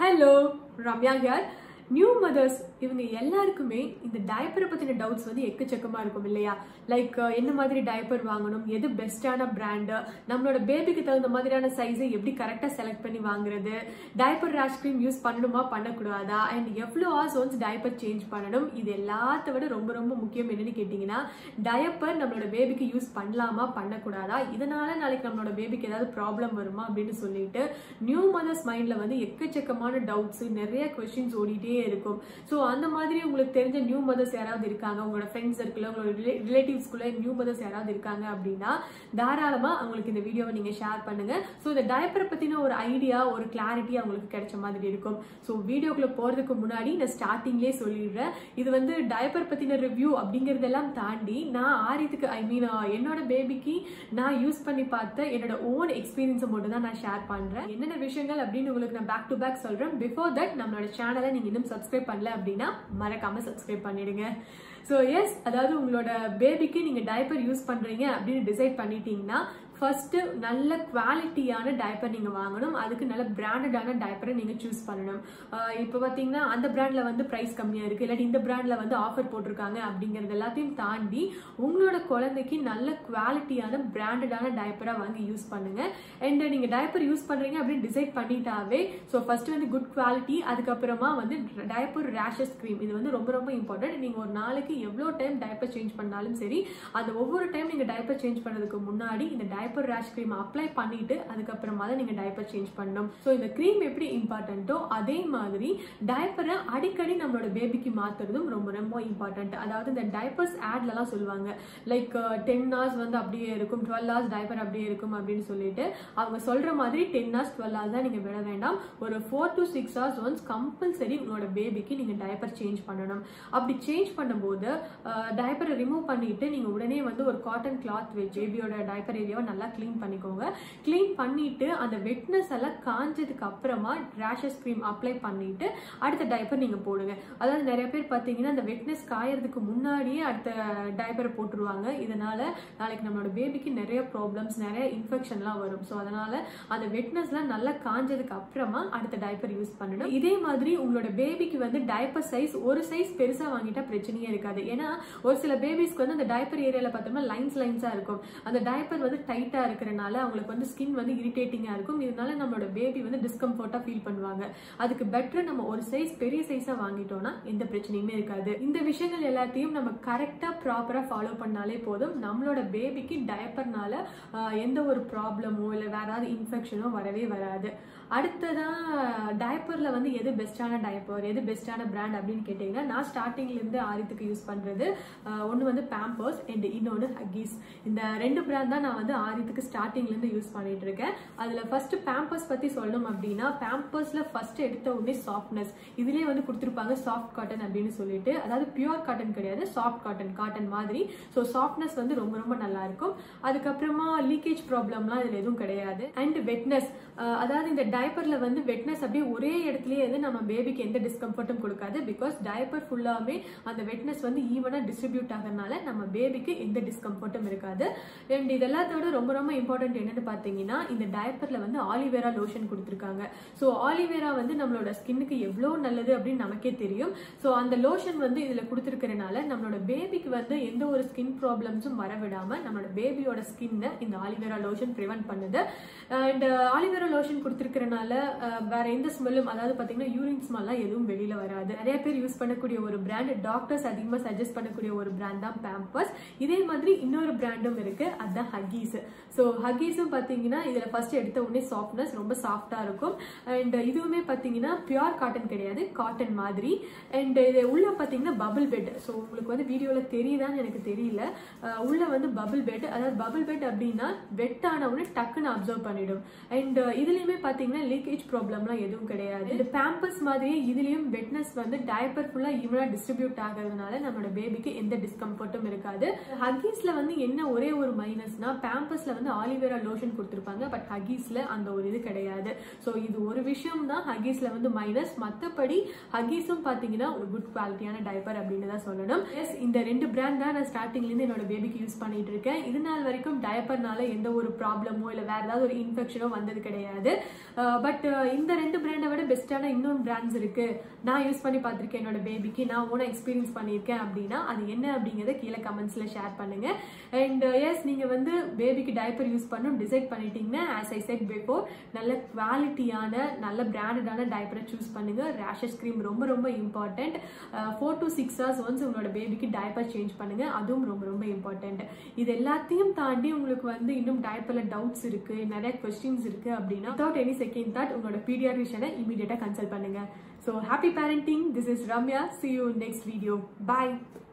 hello Ramya here new mothers இவங்க எல்லாருக்குமே இந்த டயப்பரை பத்தின டவுட்ஸ் வந்து எக்கச்சக்கமா இருக்கும் இல்லையா லைக் என்ன மாதிரி டயப்பர் வாங்கணும் எது பெஸ்டான பிராண்டு நம்மளோட பேபிக்கு தகுந்த மாதிரியான சைஸை எப்படி கரெக்டா செலக்ட் பண்ணி வாங்குறது டயப்பர் ரேஷ் க்ரீம் யூஸ் பண்ணணுமா பண்ணக்கூடாதா அண்ட் எவ்வளோ ஹவர்ஸ் ஒன்ஸ் டயப்பர் சேஞ்ச் பண்ணணும் இது எல்லாத்த விட ரொம்ப ரொம்ப முக்கியம் என்னன்னு கேட்டிங்கன்னா டயப்பர் நம்மளோட பேபிக்கு யூஸ் பண்ணலாமா பண்ணக்கூடாதா இதனால நாளைக்கு நம்மளோட பேபிக்கு ஏதாவது ப்ராப்ளம் வருமா அப்படின்னு சொல்லிட்டு நியூ மதர்ஸ் மைண்ட்ல வந்து எக்கச்சக்கமான டவுட்ஸ் நிறைய கொஸ்டின்ஸ் ஓடிட்டே இருக்கும் ஸோ அந்த மாதிரி உங்களுக்கு தெரிஞ்ச நியூ மதர்ஸ் யாராவது இருக்காங்க உங்களோட ஃப்ரெண்ட்ஸ் சர்க்கிள் உங்களோட ரிலேட்டிவ்ஸ்குள்ள நியூ மதர்ஸ் யாராவது இருக்காங்க அப்படின்னா தாராளமா அவங்களுக்கு இந்த வீடியோவை நீங்க ஷேர் பண்ணுங்க ஸோ இந்த டயப்பரை பத்தின ஒரு ஐடியா ஒரு கிளாரிட்டி அவங்களுக்கு கிடைச்ச மாதிரி இருக்கும் ஸோ வீடியோக்குள்ள போறதுக்கு முன்னாடி நான் ஸ்டார்டிங்லேயே சொல்லிடுறேன் இது வந்து டயப்பர் பத்தின ரிவ்யூ அப்படிங்கறதெல்லாம் தாண்டி நான் ஆரியத்துக்கு ஐ மீன் என்னோட பேபிக்கு நான் யூஸ் பண்ணி பார்த்த என்னோட ஓன் எக்ஸ்பீரியன்ஸை மட்டும் தான் நான் ஷேர் பண்றேன் என்னென்ன விஷயங்கள் அப்படின்னு உங்களுக்கு நான் பேக் டு பேக் சொல்றேன் பிஃபோர் தட் நம்மளோட சேனலை நீங்க இன்னும் சப்ஸ்கிரைப் பண்ணல அப்படின்னா மறக்காம சப்ஸ்கிரைப் பண்ணிடுங்க ஸோ எஸ் அதாவது உங்களோட பேபிக்கு நீங்க டயப்பர் யூஸ் பண்றீங்க அப்படின்னு டிசைட் பண்ணிட்டீங்கன்னா ஃபர்ஸ்ட் நல்ல குவாலிட்டியான டயப்பர் நீங்க வாங்கணும் அதுக்கு நல்ல பிராண்டடான டயப்பரை நீங்க சூஸ் பண்ணணும் இப்போ பாத்தீங்கன்னா அந்த பிராண்ட்ல வந்து பிரைஸ் கம்மியா இருக்கு இல்லாட்டி இந்த பிராண்ட்ல வந்து ஆஃபர் போட்டிருக்காங்க அப்படிங்கறது எல்லாத்தையும் தாண்டி உங்களோட குழந்தைக்கு நல்ல குவாலிட்டியான பிராண்டடான டயப்பரா வாங்கி யூஸ் பண்ணுங்க அண்ட் நீங்க டயப்பர் யூஸ் பண்றீங்க அப்படின்னு டிசைட் பண்ணிட்டாவே ஸோ ஃபர்ஸ்ட் வந்து குட் குவாலிட்டி அதுக்கப்புறமா வந்து டயப்பர் ரேஷஸ் க்ரீம் இது வந்து ரொம்ப ரொம்ப இம்பார்ட்டன்ட் நீங்க ஒரு நாளைக்கு எவ்வளோ டைம் டயப்பர் சேஞ்ச் பண்ணாலும் சரி அந்த ஒவ்வொரு டைம் நீங்க டயப்பர் சேஞ்ச் பண்ணதுக்கு முன்னாடி இந்த டயப்பர் ரேஷ் க்ரீம் அப்ளை பண்ணிட்டு அதுக்கப்புறமா தான் நீங்க டயப்பர் சேஞ்ச் பண்ணணும் ஸோ இந்த க்ரீம் எப்படி இம்பார்ட்டன்ட்டோ அதே மாதிரி டயப்பரை அடிக்கடி நம்மளோட பேபிக்கு மாத்துறதும் ரொம்ப ரொம்ப இம்பார்ட்டன்ட் அதாவது இந்த டயப்பர்ஸ் ஆட்லலாம் சொல்லுவாங்க லைக் டென் ஹவர்ஸ் வந்து அப்படியே இருக்கும் டுவெல் ஹவர்ஸ் டயப்பர் அப்படியே இருக்கும் அப்படின்னு சொல்லிட்டு அவங்க சொல்ற மாதிரி டென் ஹவர்ஸ் டுவெல் ஹவர்ஸ் தான் நீங்க விட வேண்டாம் ஒரு four to six hours once compulsory உங்களோட பேபிக்கு நீங்க டயப்பர் சேஞ்ச் பண்ணணும் அப்படி சேஞ்ச் பண்ணும்போது டயப்பரை ரிமூவ் பண்ணிட்டு நீங்க உடனே வந்து ஒரு காட்டன் கிளாத் வச்சு பேபியோட டயப்பர் ஏரியாவை நல்லா க்ளீன் பண்ணிக்கோங்க க்ளீன் பண்ணிட்டு அந்த வெட்னஸ் எல்லாம் காஞ்சதுக்கு அப்புறமா ரேஷஸ் க்ரீம் அப்ளை பண்ணிட்டு அடுத்த டைப்பர் நீங்க போடுங்க அதாவது நிறைய பேர் பார்த்தீங்கன்னா அந்த வெட்னஸ் காயறதுக்கு முன்னாடியே அடுத்த டைப்பரை போட்டுருவாங்க இதனால நாளைக்கு நம்மளோட பேபிக்கு நிறைய ப்ராப்ளம்ஸ் நிறைய இன்ஃபெக்ஷன்லாம் வரும் ஸோ அதனால அந்த வெட்னஸ்லாம் நல்லா காஞ்சதுக்கு அப்புறமா அடுத்த டைப்பர் யூஸ் பண்ணணும் இதே மாதிரி உங்களோட பேபிக்கு வந்து டைப்பர் சைஸ் ஒரு சைஸ் பெருசா வாங்கிட்டா பிரச்சனையே இருக்காது ஏன்னா ஒரு சில பேபிஸ்க்கு வந்து அந்த டைப்பர் ஏரியால பார்த்தோம்னா லைன்ஸ் லைன்ஸா இருக்கும் அந்த டைப்பர் வந்து டைட்டா இருக்கிறனால அவங்களுக்கு வந்து ஸ்கின் வந்து இரிட்டேட்டிங்கா இருக்கும் இதனால நம்மளோட பேபி வந்து டிஸ்கம்ஃபர்ட்டா ஃபீல் பண்ணுவாங்க அதுக்கு பெட்டர் நம்ம ஒரு சைஸ் பெரிய சைஸா வாங்கிட்டோம்னா எந்த பிரச்சனையுமே இருக்காது இந்த விஷயங்கள் எல்லாத்தையும் நம்ம கரெக்டா ப்ராப்பரா ஃபாலோ பண்ணாலே போதும் நம்மளோட பேபிக்கு டயப்பர்னால எந்த ஒரு ப்ராப்ளமோ இல்லை வேற ஏதாவது இன்ஃபெக்ஷனோ வரவே வராது அடுத்ததான் டயப்பர்ல வந்து எது பெஸ்டான டயப்பர் எது பெஸ்டான பிராண்ட் அப்படின்னு கேட்டீங்கன்னா நான் ஸ்டார்டிங்ல இருந்து ஆரியத்துக்கு யூஸ் பண்றது ஒன்று வந்து பேம்பர்ஸ் அண்ட் இன்னொன்று ஹக்கீஸ் இந்த ரெண்டு பிராண்ட் தான் நான் வந்து ஆரியத்துக்கு ஸ்டார்டிங்ல இருந்து யூஸ் பண்ணிட்டு இருக்கேன் அதுல ஃபர்ஸ்ட் பேம்பர்ஸ் பத்தி சொல்லணும் அப்படின்னா பேம்பர்ஸ்ல ஃபர்ஸ்ட் எடுத்த உடனே சாஃப்ட்னஸ் இதுலயே வந்து கொடுத்துருப்பாங்க சாஃப்ட் காட்டன் அப்படின்னு சொல்லிட்டு அதாவது பியூர் காட்டன் கிடையாது சாஃப்ட் காட்டன் காட்டன் மாதிரி ஸோ சாஃப்ட்னஸ் வந்து ரொம்ப ரொம்ப நல்லா இருக்கும் அதுக்கப்புறமா லீக்கேஜ் ப்ராப்ளம்லாம் இதுல எதுவும் கிடையாது அண்ட் வெட்னஸ் அதாவது இந்த டயப்பர்ல வந்து வெட்னஸ் அப்படியே ஒரே இடத்துலயே வந்து நம்ம பேபிக்கு எந்த டிஸ்கம்ஃபர்ட்டும் கொடுக்காது பிகாஸ் டயப்பர் ஃபுல்லாமே அந்த வெட்னஸ் வந்து ஈவனா டிஸ்ட்ரிபியூட் ஆகிறதுனால நம்ம பேபிக்கு எந்த டிஸ்கம்ஃபர்ட்டும் இருக்காது அண்ட் இதெல்லாத்தோட ரொம்ப ரொம்ப இம்பார்ட்டன்ட் என்னன்னு பாத்தீங்கன்னா இந்த டயப்பர்ல வந்து ஆலிவேரா லோஷன் கொடுத்துருக்காங்க ஸோ ஆலிவேரா வந்து நம்மளோட ஸ்கின்னுக்கு எவ்வளோ நல்லது அப்படின்னு நமக்கே தெரியும் ஸோ அந்த லோஷன் வந்து இதுல கொடுத்துருக்கறனால நம்மளோட பேபிக்கு வந்து எந்த ஒரு ஸ்கின் ப்ராப்ளம்ஸும் வர விடாம நம்மளோட பேபியோட ஸ்கின்னை இந்த ஆலிவேரா லோஷன் ப்ரிவென்ட் பண்ணுது அண்ட் ஆலிவேரா லோஷன் கொடுத்துருக்கறனால வேற எந்த ஸ்மெல்லும் அதாவது பாத்தீங்கன்னா யூரின் ஸ்மெல்லாம் எதுவும் வெளியில வராது நிறைய பேர் யூஸ் பண்ணக்கூடிய ஒரு பிராண்ட் டாக்டர்ஸ் அதிகமாக சஜஸ்ட் பண்ணக்கூடிய ஒரு பிராண்ட் தான் பேம்பர்ஸ் இதே மாதிரி இன்னொரு பிராண்டும் இருக்கு அதுதான் ஹக்கீஸ் ஸோ ஹக்கீஸும் பார்த்தீங்கன்னா இதில் ஃபர்ஸ்ட் எடுத்த உடனே சாஃப்ட்னஸ் ரொம்ப சாஃப்டாக இருக்கும் அண்ட் இதுவுமே பார்த்தீங்கன்னா பியூர் காட்டன் கிடையாது காட்டன் மாதிரி அண்ட் இது உள்ள பார்த்தீங்கன்னா பபிள் பெட் ஸோ உங்களுக்கு வந்து வீடியோவில் தெரியுதான்னு எனக்கு தெரியல உள்ள வந்து பபிள் பெட் அதாவது பபிள் பெட் அப்படின்னா வெட் ஆன உடனே டக்குன்னு அப்சர்வ் பண்ணிடும் அண்ட் இதுலயுமே பார்த்தீங்கன்னா லீக்கேஜ் ப்ராப்ளம்லாம் எதுவும் கிடையாது இந்த பேம்பர்ஸ் மாதிரியே இதுலயும் வெட்னஸ் வந்து டயப்பர் ஃபுல்லா ஈவனா டிஸ்ட்ரிபியூட் ஆகிறதுனால நம்மளோட பேபிக்கு எந்த டிஸ்கம்ஃபர்ட்டும் இருக்காது ஹக்கீஸ்ல வந்து என்ன ஒரே ஒரு மைனஸ்னா பேம்பர்ஸ் பேம்பர்ஸ்ல வந்து ஆலிவேரா லோஷன் கொடுத்துருப்பாங்க பட் ஹகீஸ்ல அந்த ஒரு இது கிடையாது ஸோ இது ஒரு விஷயம் தான் ஹகீஸ்ல வந்து மைனஸ் மற்றபடி ஹகீஸும் பார்த்தீங்கன்னா ஒரு குட் குவாலிட்டியான டைப்பர் அப்படின்னு தான் சொல்லணும் எஸ் இந்த ரெண்டு பிராண்ட் தான் நான் ஸ்டார்டிங்லேருந்து என்னோட பேபிக்கு யூஸ் பண்ணிட்டு இருக்கேன் இது நாள் வரைக்கும் டைப்பர்னால எந்த ஒரு ப்ராப்ளமோ இல்லை வேற ஏதாவது ஒரு இன்ஃபெக்ஷனோ வந்தது கிடையாது பட் இந்த ரெண்டு பிராண்டை விட பெஸ்ட்டான இன்னொன்று பிராண்ட்ஸ் இருக்கு நான் யூஸ் பண்ணி பார்த்துருக்கேன் என்னோட பேபிக்கு நான் ஓனா எக்ஸ்பீரியன்ஸ் பண்ணியிருக்கேன் அப்படின்னா அது என்ன அப்படிங்கிறத கீழே கமெண்ட்ஸ்ல ஷேர் பண்ணுங்க அண்ட் எஸ் நீங்க வந்து பேபிக்கு டைப்பர் யூஸ் பண்ணணும் டிசைட் பண்ணிட்டீங்கன்னா ஆஸ் ஐ செட் பிஃபோர் நல்ல குவாலிட்டியான நல்ல பிராண்டடான டைப்பரை சூஸ் பண்ணுங்க ரேஷஸ் க்ரீம் ரொம்ப ரொம்ப important four to six hours once உங்களோட பேபிக்கு டைப்பர் சேஞ்ச் பண்ணுங்க அதுவும் ரொம்ப ரொம்ப இம்பார்ட்டன்ட் இது எல்லாத்தையும் தாண்டி உங்களுக்கு வந்து இன்னும் டைப்பர்ல டவுட்ஸ் இருக்கு நிறைய கொஸ்டின்ஸ் இருக்கு அப்படின்னா வித்வுட் எனி செகண்ட் தாட் உங்களோட பீடியாட்ரிஷனை இமீடியட்டா கன்சல்ட் பண்ணுங்க so happy parenting this is Ramya see you next video bye